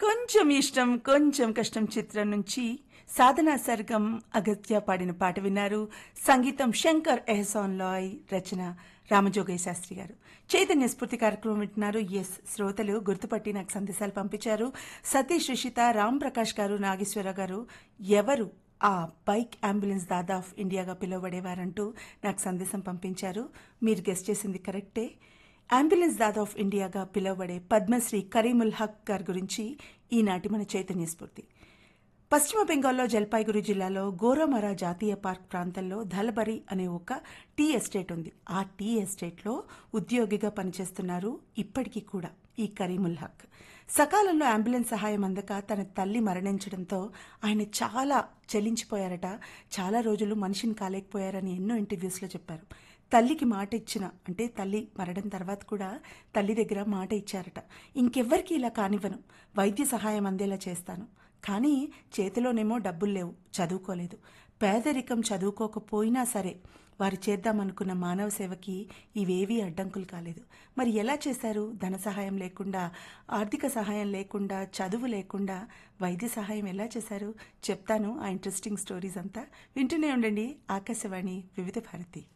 కొంచెం ఇష్టం కొంచెం కష్టం చిత్రం నుంచి సాధనా సర్గం అగత్య పాడిన పాట విన్నారు సంగీతం శంకర్ ఎహసాన్ లాయ్ రచన రామజోగయ్య శాస్త్రి గారు చైతన్య స్ఫూర్తి కార్యక్రమం వింటున్నారు ఎస్ శ్రోతలు గుర్తుపట్టి నాకు సందేశాలు పంపించారు సతీష్ రిషిత రామ్ ప్రకాష్ గారు నాగేశ్వర గారు ఎవరు ఆ బైక్ అంబులెన్స్ దాదా ఆఫ్ ఇండియాగా పిలువబడేవారంటూ నాకు సందేశం పంపించారు మీరు గెస్ట్ చేసింది కరెక్టే అంబులెన్స్ దాదా ఆఫ్ ఇండియాగా పిలువబడే పద్మశ్రీ కరీముల్ హక్ గారి గురించి ఈనాటి మన చైతన్య స్ఫూర్తి పశ్చిమ బెంగాల్లో జల్పాయిగురి జిల్లాలో గోరమరా జాతీయ పార్క్ ప్రాంతంలో ధల్బరి అనే ఒక టీ ఎస్టేట్ ఉంది ఆ టీ ఎస్టేట్లో ఉద్యోగిగా పనిచేస్తున్నారు ఇప్పటికీ కూడా ఈ కరీముల్ హక్ సకాలంలో అంబులెన్స్ సహాయం అందక తన తల్లి మరణించడంతో ఆయన చాలా చలించిపోయారట చాలా రోజులు మనిషిని కాలేకపోయారని ఎన్నో ఇంటర్వ్యూస్లో చెప్పారు తల్లికి మాట ఇచ్చిన అంటే తల్లి మరణం తర్వాత కూడా తల్లి దగ్గర మాట ఇచ్చారట ఇంకెవ్వరికి ఇలా కానివ్వను వైద్య సహాయం అందేలా చేస్తాను కానీ చేతిలోనేమో డబ్బులు లేవు చదువుకోలేదు పేదరికం చదువుకోకపోయినా సరే వారు చేద్దామనుకున్న మానవ సేవకి ఇవేవీ అడ్డంకులు కాలేదు మరి ఎలా చేశారు ధన సహాయం లేకుండా ఆర్థిక సహాయం లేకుండా చదువు లేకుండా వైద్య సహాయం ఎలా చేశారు చెప్తాను ఆ ఇంట్రెస్టింగ్ స్టోరీస్ అంతా వింటూనే ఉండండి ఆకాశవాణి వివిధ భారతి